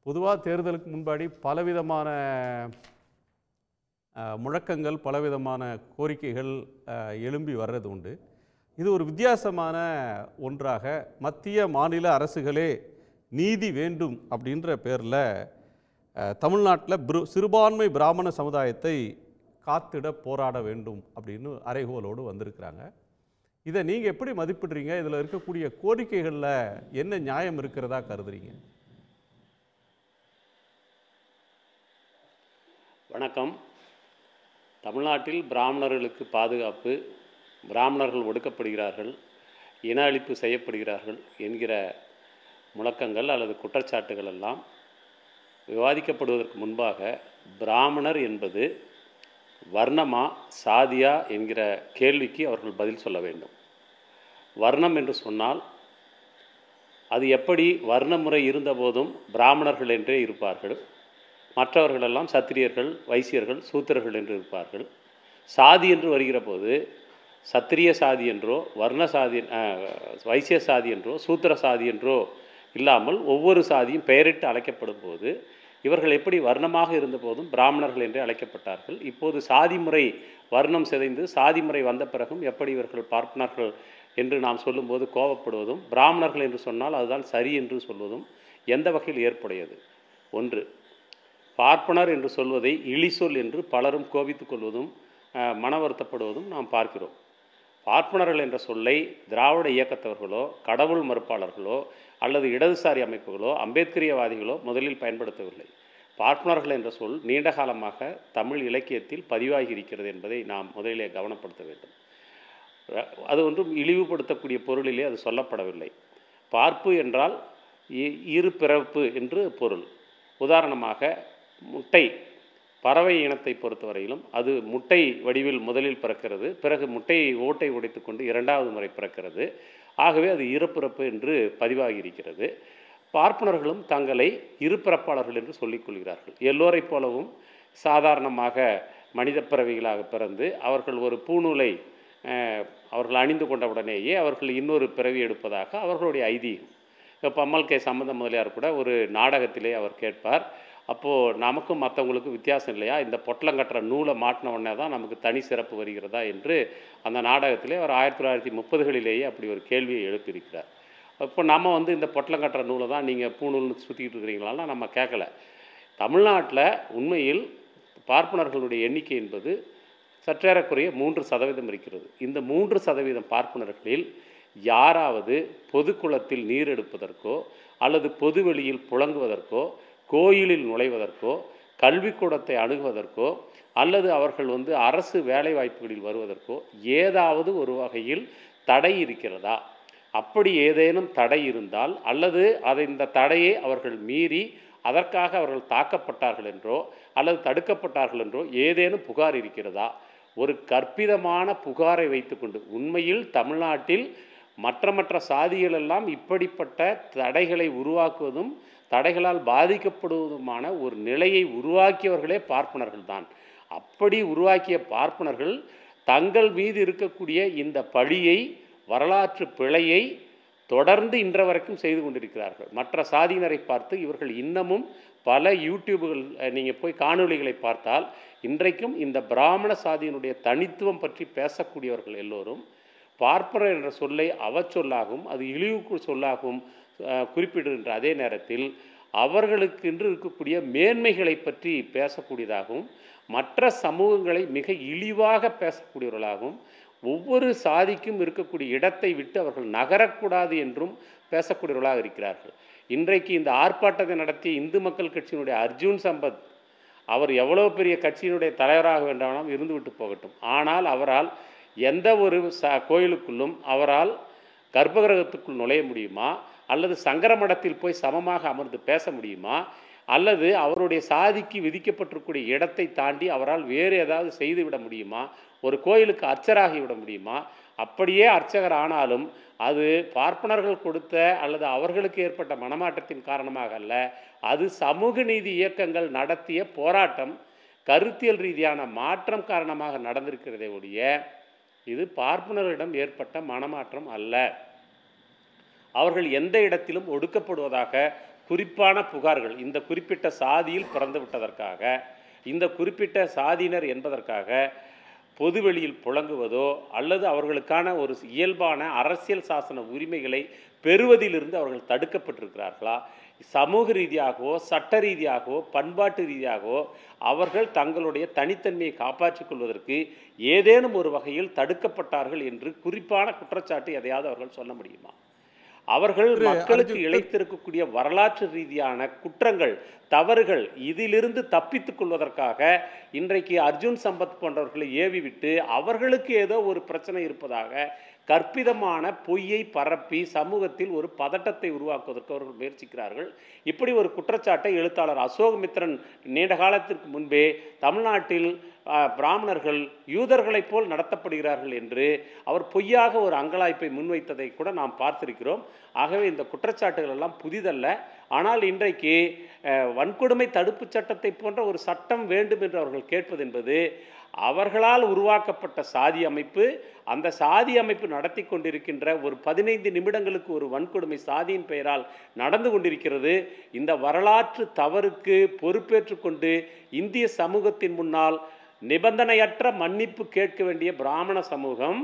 பொதுவாக தேர்தலுக்கு முன்பாடி பலவிதமான அஹ், முழக்கங்கள் பலவிதமான கோரிக்கைகள் அஹ், எழும்பி வர்றது உண்டு இது ஒரு வித்தியாசமான ஒன்றாக மத்திய மாநில அரசுகளே நீதி வேண்டும் அப்படின்ற பேரில் தமிழ்நாட்டில் பிரு சிறுபான்மை பிராமண சமுதாயத்தை காத்திட போராட வேண்டும் அப்படின்னு அறைகோலோடு வந்திருக்கிறாங்க இதை நீங்கள் எப்படி மதிப்பிடுறீங்க இதில் இருக்கக்கூடிய கோரிக்கைகளில் என்ன நியாயம் இருக்கிறதா கருதுறீங்க வணக்கம் தமிழ்நாட்டில் பிராமணர்களுக்கு பாதுகாப்பு பிராமணர்கள் ஒடுக்கப்படுகிறார்கள் இன அழிப்பு செய்யப்படுகிறார்கள் என்கிற முழக்கங்கள் அல்லது குற்றச்சாட்டுகள் எல்லாம் விவாதிக்கப்படுவதற்கு முன்பாக பிராமணர் என்பது வர்ணமா சாதியா என்கிற கேள்விக்கு அவர்கள் பதில் சொல்ல வேண்டும் வர்ணம் என்று சொன்னால் அது எப்படி வர்ணமுறை இருந்தபோதும் பிராமணர்கள் என்றே இருப்பார்கள் மற்றவர்களெல்லாம் சத்திரியர்கள் வைசியர்கள் சூத்திரர்கள் என்று இருப்பார்கள் சாதி என்று வருகிற போது சத்திரிய சாதி என்றோ வர்ண சாதி அஹ், வைசிய சாதி என்றோ சூத்திர சாதி என்றோ இல்லாமல் ஒவ்வொரு சாதியும் பெயரிட்டு அழைக்கப்படும் போது இவர்கள் எப்படி வர்ணமாக இருந்தபோதும் பிராமணர்கள் என்றே அழைக்கப்பட்டார்கள் இப்போது சாதி முறை வர்ணம் சிதைந்து சாதி முறை வந்த பிறகும் எப்படி இவர்கள் பார்ப்பனர்கள் என்று நாம் சொல்லும்போது கோபப்படுவதும் பிராமணர்கள் என்று சொன்னால் அதுதான் சரி என்று சொல்வதும் எந்த வகையில் ஏற்புடையது ஒன்று பார்ப்பனர் என்று சொல்வதை இழிசொல் என்று பலரும் கோபித்துக் கொள்வதும் அஹ், மன வருத்தப்படுவதும் நாம் பார்க்கிறோம் பார்ப்பனர்கள் என்ற சொல்லை திராவிட இயக்கத்தவர்களோ கடவுள் மறுப்பாளர்களோ அல்லது இடதுசாரி அமைப்புகளோ அம்பேத்கரியவாதிகளோ முதலில் பயன்படுத்தவில்லை பார்ப்பனர்கள் என்ற சொல் நீண்ட காலமாக தமிழ் இலக்கியத்தில் பதிவாகி இருக்கிறது என்பதை நாம் முதலிலே கவனப்படுத்த வேண்டும் ர- அது ஒன்றும் இழிவுபடுத்தக்கூடிய பொருளிலே அது சொல்லப்படவில்லை பார்ப்பு என்றால் இ- இரு பிறப்பு என்று பொருள் உதாரணமாக முட்டை பறவை இனத்தை பொறுத்தவரையிலும் அது முட்டை வடிவில் முதலில் பிறக்கிறது பிறகு முட்டையை ஓட்டை உடைத்துக்கொண்டு இரண்டாவது முறை பிறக்கிறது ஆகவே அது இருபிறப்பு என்று பதிவாகி இருக்கிறது பார்ப்பனர்களும் தங்களை இருபிறப்பாளர்கள் என்று சொல்லிக் கொள்கிறார்கள் எல்லோரைப் போலவும் சாதாரணமாக மனித பிறவிகளாக பிறந்து அவர்கள் ஒரு பூநூலை அஹ், அவர்கள் அணிந்து கொண்டவுடனேயே அவர்கள் இன்னொரு பிறவி எடுப்பதாக அவர்களுடைய ஐதீகம் இப்போ பம்மல் கே சம்பந்த முதலியார் கூட ஒரு நாடகத்திலே அவர் கேட்பார் அப்போது நமக்கும் மற்றவங்களுக்கும் வித்தியாசம் இல்லையா இந்த பொட்டலம் கட்டுற நூலை மாட்டின உடனே தான் நமக்கு தனி சிறப்பு வருகிறதா என்று அந்த நாடகத்திலே அவர் ஆயிரத்தி தொள்ளாயிரத்தி முப்பதுகளிலேயே அப்படி ஒரு கேள்வியை எழுப்பியிருக்கிறார் இப்போ நம்ம வந்து இந்த பொட்டலம் கட்டுற நூலை தான் நீங்கள் பூநூல்னு சுற்றிக்கிட்டு இருக்கிறீங்களான்னா நம்ம கேட்கல தமிழ்நாட்டில் உண்மையில் பார்ப்பனர்களுடைய எண்ணிக்கை என்பது சற்றேறக்குறைய மூன்று சதவீதம் இருக்கிறது இந்த மூன்று சதவீதம் பார்ப்பனர்களில் யாராவது பொதுக்குளத்தில் நீர் எடுப்பதற்கோ அல்லது பொதுவெளியில் புழங்குவதற்கோ கோயிலில் நுழைவதற்கோ கல்விக்கூடத்தை அணுகுவதற்கோ அல்லது அவர்கள் வந்து அரசு வேலைவாய்ப்புகளில் வருவதற்கோ ஏதாவது ஒரு வகையில் தடை இருக்கிறதா அப்படி ஏதேனும் தடை இருந்தால் அல்லது அதை இந்த தடையை அவர்கள் மீறி அதற்காக அவர்கள் தாக்கப்பட்டார்கள் என்றோ அல்லது தடுக்கப்பட்டார்கள் என்றோ ஏதேனும் புகார் இருக்கிறதா ஒரு கற்பிதமான புகாரை வைத்துக்கொண்டு உண்மையில் தமிழ்நாட்டில் மற்ற மற்ற சாதிகள் எல்லாம் இப்படிப்பட்ட தடைகளை உருவாக்குவதும் தடைகளால் பாதிக்கப்படுவதுமான ஒரு நிலையை உருவாக்கியவர்களே பார்ப்பனர்கள் தான் அப்படி உருவாக்கிய பார்ப்பனர்கள் தங்கள் மீது இருக்கக்கூடிய இந்த பழியை வரலாற்று பிழையை தொடர்ந்து இன்ற வரைக்கும் செய்து கொண்டிருக்கிறார்கள் மற்ற சாதியினரை பார்த்து இவர்கள் இன்னமும் பல யூடியூபுகள் நீங்கள் போய் காணொளிகளை பார்த்தால் இன்றைக்கும் இந்த பிராமண சாதியினுடைய தனித்துவம் பற்றி பேசக்கூடியவர்கள் எல்லோரும் பார்ப்பனர் என்ற சொல்லை அவச்சொல்லாகவும் அது இழிவுக்கு சொல்லாகவும் அஹ், குறிப்பிடுகின்ற அதே நேரத்தில் அவர்களுக்கென்று இருக்கக்கூடிய மேன்மைகளை பற்றி பேசக்கூடியதாகவும் மற்ற சமூகங்களை மிக இழிவாக பேசக்கூடியவர்களாகவும் ஒவ்வொரு சாதிக்கும் இருக்கக்கூடிய இடத்தை விட்டு அவர்கள் நகரக்கூடாது என்றும் பேசக்கூடியவர்களாக இருக்கிறார்கள் இன்றைக்கு இந்த ஆர்ப்பாட்டத்தை நடத்திய இந்து மக்கள் கட்சியினுடைய அர்ஜுன் சம்பத் அவர் எவ்வளோ பெரிய கட்சியினுடைய தலைவராக வேண்டாம் இருந்துவிட்டு போகட்டும் ஆனால் அவரால் எந்த ஒரு ச கோயிலுக்குள்ளும் அவரால் கர்ப்பகிரகத்துக்குள் நுழைய முடியுமா அல்லது சங்கர மடத்தில் போய் சமமாக அமர்ந்து பேச முடியுமா அல்லது அவருடைய சாதிக்கு விதிக்கப்பட்டிருக்கூடிய இடத்தை தாண்டி அவரால் வேறு ஏதாவது செய்துவிட முடியுமா ஒரு கோயிலுக்கு அர்ச்சராகி விட முடியுமா அப்படியே அர்ச்சகர் ஆனாலும் அது பார்ப்பனர்கள் கொடுத்த அல்லது அவர்களுக்கு ஏற்பட்ட மனமாற்றத்தின் காரணமாக அல்ல அது சமூக நீதி இயக்கங்கள் நடத்திய போராட்டம் கருத்தியல் ரீதியான மாற்றம் காரணமாக நடந்திருக்கிறதே ஒழிய இது பார்ப்பனர்களிடம் ஏற்பட்ட மனமாற்றம் அல்ல அவர்கள் எந்த இடத்திலும் ஒடுக்கப்படுவதாக குறிப்பான புகார்கள் இந்த குறிப்பிட்ட சாதியில் பிறந்து விட்டதற்காக இந்த குறிப்பிட்ட சாதியினர் என்பதற்காக பொதுவெளியில் புழங்குவதோ அல்லது அவர்களுக்கான ஒரு இயல்பான அரசியல் சாசன உரிமைகளை பெறுவதிலிருந்து அவர்கள் தடுக்கப்பட்டிருக்கிறார்களா சமூக ரீதியாகவோ சட்ட ரீதியாகவோ பண்பாட்டு ரீதியாகவோ அவர்கள் தங்களுடைய தனித்தன்மையை காப்பாற்றிக் கொள்வதற்கு ஏதேனும் ஒரு வகையில் தடுக்கப்பட்டார்கள் என்று குறிப்பான குற்றச்சாட்டு எதையாவது அவர்கள் சொல்ல முடியுமா அவர்கள் திரு மக்களுக்கு அர்ஜுன் இழைத்திருக்கக்கூடிய வரலாற்று ரீதியான குற்றங்கள் தவறுகள் இதிலிருந்து தப்பித்துக் கொள்வதற்காக இன்றைக்கு அர்ஜுன் சம்பத் போன்றவர்களை ஏவி விட்டு அவர்களுக்கு ஏதோ ஒரு பிரச்சனை இருப்பதாக கற்பிதமான பொய்யை பரப்பி சமூகத்தில் ஒரு பதட்டத்தை உருவாக்குவதற்கு அவர்கள் முயற்சிக்கிறார்கள் இப்படி ஒரு குற்றச்சாட்டை எழுத்தாளர் அசோகமித்ரன் நீண்ட காலத்திற்கு முன்பே தமிழ்நாட்டில் ஆஹ், பிராமணர்கள் யூதர்களைப் போல் நடத்தப்படுகிறார்கள் என்று அவர் பொய்யாக ஒரு அங்கலாய்ப்பை முன்வைத்ததை கூட நாம் பார்த்திருக்கிறோம் ஆகவே இந்த குற்றச்சாட்டுகள் எல்லாம் புதிதல்ல ஆனால் இன்றைக்கு அஹ், வன்கொடுமை தடுப்புச் சட்டத்தை போன்ற ஒரு சட்டம் வேண்டும் என்று அவர்கள் கேட்பது என்பது அவர்களால் உருவாக்கப்பட்ட சாதி அமைப்பு அந்த சாதி அமைப்பு நடத்தி கொண்டிருக்கின்ற ஒரு பதினைந்து நிமிடங்களுக்கு ஒரு வன்கொடுமை சாதியின் பெயரால் நடந்து கொண்டிருக்கிறது இந்த வரலாற்று தவறுக்கு பொறுப்பேற்றுக் கொண்டு இந்திய சமூகத்தின் முன்னால் நிபந்தனையற்ற மன்னிப்பு கேட்க வேண்டிய பிராமண சமூகம்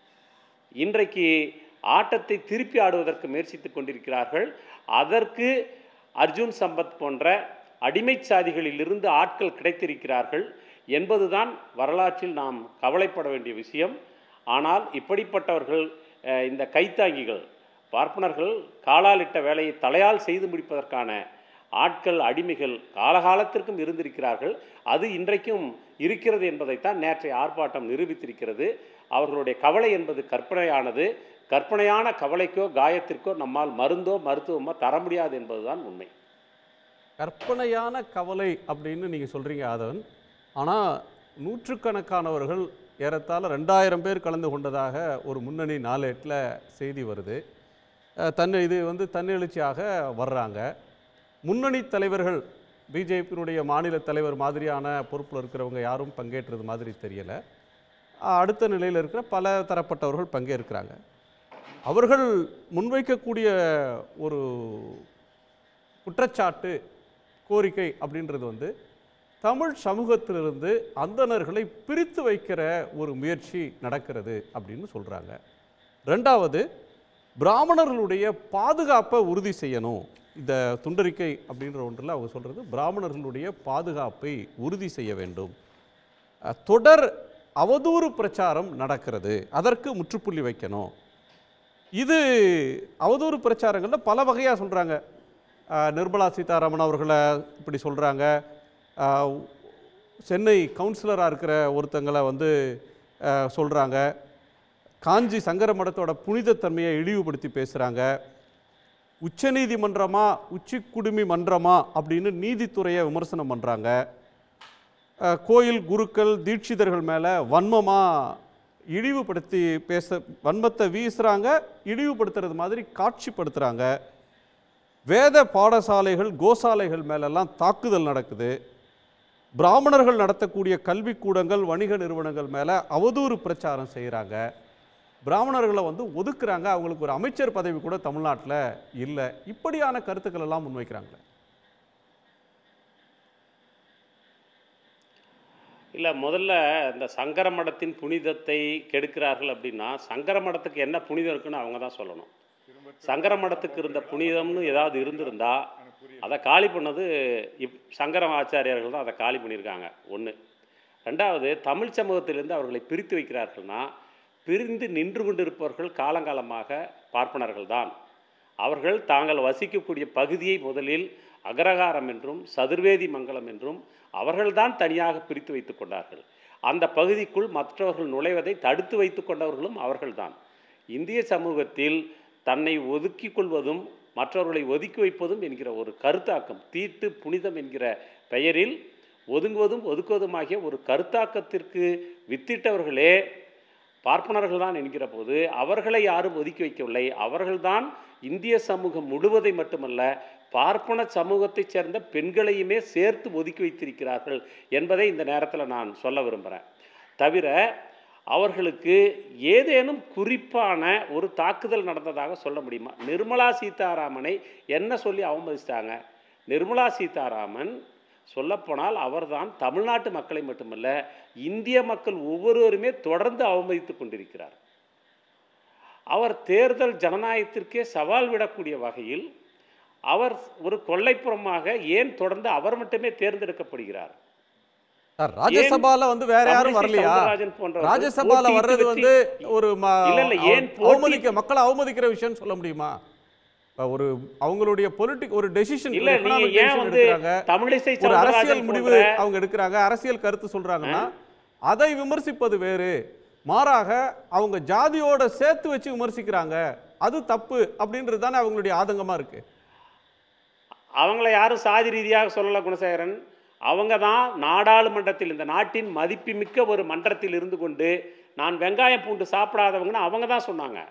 இன்றைக்கு ஆட்டத்தை திருப்பி ஆடுவதற்கு முயற்சித்துக் கொண்டிருக்கிறார்கள் அதற்கு அர்ஜுன் சம்பத் போன்ற அடிமை சாதிகளிலிருந்து ஆட்கள் கிடைத்திருக்கிறார்கள் என்பதுதான் வரலாற்றில் நாம் கவலைப்பட வேண்டிய விஷயம் ஆனால் இப்படிப்பட்டவர்கள் அஹ், இந்த கைத்தாங்கிகள் பார்ப்பனர்கள் காலாலிட்ட வேலையை தலையால் செய்து முடிப்பதற்கான ஆட்கள் அடிமைகள் காலகாலத்திற்கும் இருந்திருக்கிறார்கள் அது இன்றைக்கும் இருக்கிறது என்பதைத்தான் நேற்றைய ஆர்ப்பாட்டம் நிரூபித்திருக்கிறது அவர்களுடைய கவலை என்பது கற்பனையானது கற்பனையான கவலைக்கோ காயத்திற்கோ நம்மால் மருந்தோ மருத்துவமோ தர முடியாது என்பதுதான் உண்மை கற்பனையான கவலை அப்படின்னு நீங்கள் சொல்கிறீங்க ஆதவன் ஆனால் நூற்றுக்கணக்கானவர்கள் ஏறத்தாழ ரெண்டாயிரம் பேர் கலந்து கொண்டதாக ஒரு முன்னணி நாளேட்டில் செய்தி வருது அஹ், தன்னை இது வந்து தன்னெழுச்சியாக வர்றாங்க முன்னணி தலைவர்கள் பிஜேபியினுடைய மாநில தலைவர் மாதிரியான பொறுப்பில் இருக்கிறவங்க யாரும் பங்கேற்றது மாதிரி தெரியலை அஹ், அடுத்த நிலையில் இருக்கிற பல தரப்பட்டவர்கள் பங்கேற்கிறாங்க அவர்கள் முன்வைக்கக்கூடிய ஒரு குற்றச்சாட்டு கோரிக்கை அப்படின்றது வந்து தமிழ் சமூகத்திலிருந்து அந்தணர்களை பிரித்து வைக்கிற ஒரு முயற்சி நடக்கிறது அப்படின்னு சொல்கிறாங்க ரெண்டாவது பிராமணர்களுடைய பாதுகாப்பை உறுதி செய்யணும் இந்த துண்டறிக்கை அப்படின்ற ஒன்றில் அவங்க சொல்கிறது பிராமணர்களுடைய பாதுகாப்பை உறுதி செய்ய வேண்டும் அஹ், தொடர் அவதூறு பிரச்சாரம் நடக்கிறது அதற்கு முற்றுப்புள்ளி வைக்கணும் இது அவதூறு பிரச்சாரங்களில் பல வகையாக சொல்கிறாங்க நிர்மலா சீதாராமன் அவர்களை இப்படி சொல்கிறாங்க சென்னை கவுன்சிலராக இருக்கிற ஒருத்தங்களை வந்து சொல்கிறாங்க காஞ்சி சங்கர மடத்தோட புனிதத்தன்மையை இழிவுபடுத்தி பேசுகிறாங்க உச்சநீதிமன்றமா உச்சி குடுமி மன்றமா அப்படின்னு நீதித்துறையை விமர்சனம் பண்ணுறாங்க அஹ், கோயில் குருக்கள் தீட்சிதர்கள் மேலே வன்மமாக இழிவுபடுத்தி பேச வன்மத்தை வீசுகிறாங்க இழிவுபடுத்துறது மாதிரி காட்சிப்படுத்துகிறாங்க வேத பாடசாலைகள் கோசாலைகள் மேலெல்லாம் தாக்குதல் நடக்குது பிராமணர்கள் நடத்தக்கூடிய கல்விக்கூடங்கள் வணிக நிறுவனங்கள் மேலே அவதூறு பிரச்சாரம் செய்கிறாங்க பிராமணர்களை வந்து ஒதுக்குறாங்க அவங்களுக்கு ஒரு அமைச்சர் பதவி கூட தமிழ்நாட்டில் இல்லை இப்படியான கருத்துக்கள் எல்லாம் முன்வைக்கிறாங்களே இல்லை முதல்ல இந்த சங்கர மடத்தின் புனிதத்தை கெடுக்கிறார்கள் அப்படின்னா சங்கர மடத்துக்கு என்ன புனிதம் இருக்குன்னு அவங்க தான் சொல்லணும் சங்கர மடத்துக்கு இருந்த புனிதம்னு ஏதாவது இருந்திருந்தா அதை காலி பண்ணது இப் சங்கர ஆச்சாரியார்கள் தான் அதை காலி பண்ணியிருக்காங்க ஒன்று ரெண்டாவது தமிழ் சமூகத்திலிருந்து அவர்களை பிரித்து வைக்கிறார்கள்னா பிரிந்து நின்று கொண்டிருப்பவர்கள் காலங்காலமாக பார்ப்பனர்கள் தான் அவர்கள் தாங்கள் வசிக்கக்கூடிய பகுதியை முதலில் அகரகாரம் என்றும் சதுர்வேதி மங்கலம் என்றும் அவர்கள்தான் தனியாக பிரித்து வைத்துக் கொண்டார்கள் அந்த பகுதிக்குள் மற்றவர்கள் நுழைவதை தடுத்து வைத்துக் கொண்டவர்களும் அவர்கள்தான் இந்திய சமூகத்தில் தன்னை ஒதுக்கிக் கொள்வதும் மற்றவர்களை ஒதுக்கி வைப்பதும் என்கிற ஒரு கருத்தாக்கம் தீட்டு புனிதம் என்கிற பெயரில் ஒதுங்குவதும் ஒதுக்குவதுமாகிய ஒரு கருத்தாக்கத்திற்கு வித்திட்டவர்களே பார்ப்பனர்கள் தான் என்கிற போது அவர்களை யாரும் ஒதுக்கி வைக்கவில்லை அவர்கள்தான் இந்திய சமூகம் முழுவதை மட்டுமல்ல பார்ப்பன சமூகத்தைச் சேர்ந்த பெண்களையுமே சேர்த்து ஒதுக்கி வைத்திருக்கிறார்கள் என்பதை இந்த நேரத்தில் நான் சொல்ல விரும்புகிறேன் தவிர அவர்களுக்கு ஏதேனும் குறிப்பான ஒரு தாக்குதல் நடந்ததாக சொல்ல முடியுமா நிர்மலா சீதாராமனை என்ன சொல்லி அவமதிச்சிட்டாங்க நிர்மலா சீதாராமன் சொல்லப்போனால் அவர்தான் தமிழ்நாட்டு மக்களை மட்டுமல்ல இந்திய மக்கள் ஒவ்வொருவருமே தொடர்ந்து அவமதித்து கொண்டிருக்கிறார் அவர் தேர்தல் ஜனநாயகத்திற்கே சவால் விடக்கூடிய வகையில் அவர் ஒரு கொள்ளைப்புறமாக ஏன் தொடர்ந்து அவர் மட்டுமே தேர்ந்தெடுக்கப்படுகிறார் சார் ராஜ்யசபால வந்து வேற யாரும் தமிழிசை வரலையா சவுந்தரராஜன் போன்றவர்கள் ராஜ்யசபால போட்டியிட்டு வர்றது வெற்றி- வந்து ஒரு ம- இல்ல, இல்ல, ஏன் அவ- போட்டி- அவமதிக்க மக்களை அவமதிக்கிற விஷயம் சொல்ல முடியுமா இப்ப ஒரு அவங்களுடைய பொலிட்டிக் ஒரு டெசிஷன் இல்ல நீங்க ஏன் வந்து தமிழிசை ஒரு அரசியல் சவுந்தரராஜன் முடிவு போன்ற அவங்க எடுக்கிறாங்க அரசியல் கருத்து சொல்றாங்கன்னா அதை விமர்சிப்பது வேறு மாறாக அவங்க ஜாதியோட சேர்த்து வச்சு விமர்சிக்கிறாங்க அது தப்பு அப்படின்றது தானே அவங்களுடைய ஆதங்கமா இருக்கு அவங்கள யாரும் சாதி ரீதியாக சொல்லல குணசேகரன் அவங்க தான் நாடாளுமன்றத்தில் இந்த நாட்டின் மதிப்புமிக்க ஒரு மன்றத்தில் இருந்து கொண்டு நான் வெங்காயம் பூண்டு சாப்பிடாதவங்கன்னு அவங்க தான் சொன்னாங்க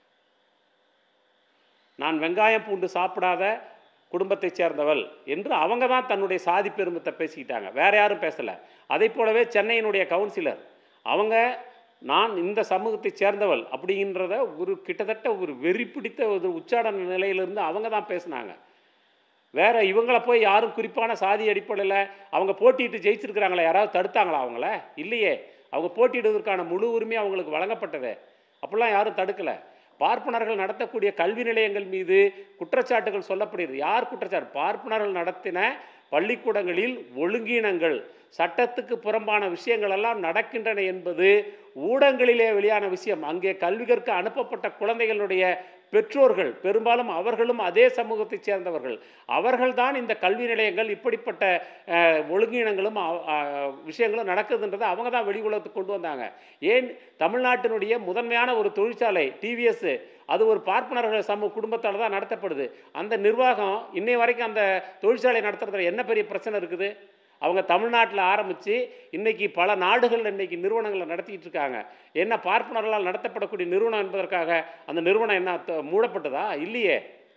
நான் வெங்காயம் பூண்டு சாப்பிடாத குடும்பத்தைச் சேர்ந்தவள் என்று அவங்க தான் தன்னுடைய சாதி பெருமத்தை பேசிக்கிட்டாங்க வேற யாரும் பேசலை அதே போலவே சென்னையினுடைய கவுன்சிலர் அவங்க நான் இந்த சமூகத்தைச் சேர்ந்தவள் அப்படின்றத ஒரு கிட்டத்தட்ட ஒரு வெறி பிடித்த ஒரு உச்சாடன நிலையிலிருந்து அவங்க தான் பேசினாங்க வேற இவங்களை போய் யாரும் குறிப்பான சாதி அடிப்படையில் அவங்க போட்டியிட்டு ஜெயிச்சிருக்கிறாங்களா யாராவது தடுத்தாங்களா அவங்கள இல்லையே அவங்க போட்டியிடுவதற்கான முழு உரிமை அவங்களுக்கு வழங்கப்பட்டதே அப்படிலாம் யாரும் தடுக்கலை பார்ப்பனர்கள் நடத்தக்கூடிய கல்வி நிலையங்கள் மீது குற்றச்சாட்டுகள் சொல்லப்படுகிறது யார் குற்றச்சாட்டு பார்ப்பனர்கள் நடத்தின பள்ளிக்கூடங்களில் ஒழுங்கீனங்கள் சட்டத்துக்கு புறம்பான விஷயங்கள் எல்லாம் நடக்கின்றன என்பது ஊடகங்களிலே வெளியான விஷயம் அங்கே கல்வி கற்க அனுப்பப்பட்ட குழந்தைகளுடைய பெற்றோர்கள் பெரும்பாலும் அவர்களும் அதே சமூகத்தைச் சேர்ந்தவர்கள் அவர்கள்தான் இந்த கல்வி நிலையங்கள் இப்படிப்பட்ட அஹ், ஒழுங்கீனங்களும் அ- அ- விஷயங்களும் நடக்குதுன்றதை அவங்க தான் வெளி உலகத்துக்கு கொண்டு வந்தாங்க ஏன் தமிழ்நாட்டினுடைய முதன்மையான ஒரு தொழிற்சாலை டிவிஎஸ் அது ஒரு பார்ப்பனர்கள் சமூக குடும்பத்தால் தான் நடத்தப்படுது அந்த நிர்வாகம் இன்னை வரைக்கும் அந்த தொழிற்சாலை நடத்துறதுல என்ன பெரிய பிரச்சனை இருக்குது அவங்க தமிழ்நாட்டில் ஆரம்பித்து இன்னைக்கு பல நாடுகள் இன்னைக்கு நிறுவனங்களை நடத்திட்டு இருக்காங்க என்ன பார்ப்பனர்களால் நடத்தப்படக்கூடிய நிறுவனம் என்பதற்காக அந்த நிறுவனம் என்ன த- மூடப்பட்டதா இல்லையே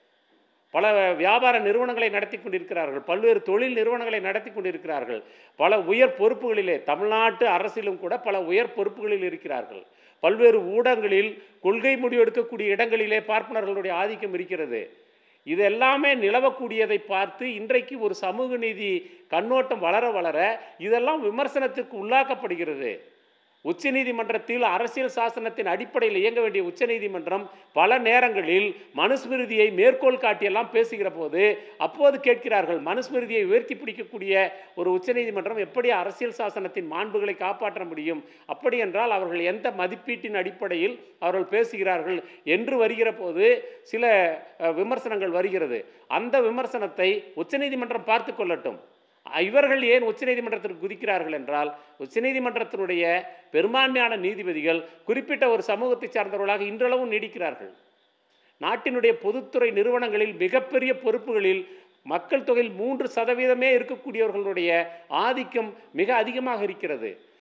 பல வியாபார நிறுவனங்களை நடத்தி கொண்டிருக்கிறார்கள் பல்வேறு தொழில் நிறுவனங்களை நடத்தி கொண்டிருக்கிறார்கள் பல உயர் பொறுப்புகளிலே தமிழ்நாட்டு அரசிலும் கூட பல உயர் பொறுப்புகளில் இருக்கிறார்கள் பல்வேறு ஊடகங்களில் கொள்கை முடிவு எடுக்கக்கூடிய இடங்களிலே பார்ப்பனர்களுடைய ஆதிக்கம் இருக்கிறது இது எல்லாமே நிலவக்கூடியதை பார்த்து இன்றைக்கு ஒரு சமூக நீதி கண்ணோட்டம் வளர வளர இதெல்லாம் விமர்சனத்திற்கு உள்ளாக்கப்படுகிறது உச்சநீதிமன்றத்தில் அரசியல் சாசனத்தின் அடிப்படையில் இயங்க வேண்டிய உச்சநீதிமன்றம் பல நேரங்களில் மனுஸ்மிருதியை மேற்கோள் காட்டியெல்லாம் பேசுகிற போது அப்போது கேட்கிறார்கள் மனுஸ்மிருதியை உயர்த்தி பிடிக்கக்கூடிய ஒரு உச்சநீதிமன்றம் எப்படி அரசியல் சாசனத்தின் மாண்புகளை காப்பாற்ற முடியும் அப்படி என்றால் அவர்கள் எந்த மதிப்பீட்டின் அடிப்படையில் அவர்கள் பேசுகிறார்கள் என்று வருகிற போது சில அஹ், விமர்சனங்கள் வருகிறது அந்த விமர்சனத்தை உச்சநீதிமன்றம் பார்த்து கொள்ளட்டும் அஹ், இவர்கள் ஏன் உச்சநீதிமன்றத்திற்கு குதிக்கிறார்கள் என்றால் உச்சநீதிமன்றத்தினுடைய பெரும்பான்மையான நீதிபதிகள் குறிப்பிட்ட ஒரு சமூகத்தை சார்ந்தவர்களாக இன்றளவும் நீடிக்கிறார்கள் நாட்டினுடைய பொதுத்துறை நிறுவனங்களில் மிகப்பெரிய பொறுப்புகளில் மக்கள் தொகையில் மூன்று சதவீதமே இருக்கக்கூடியவர்களுடைய ஆதிக்கம் மிக அதிகமாக இருக்கிறது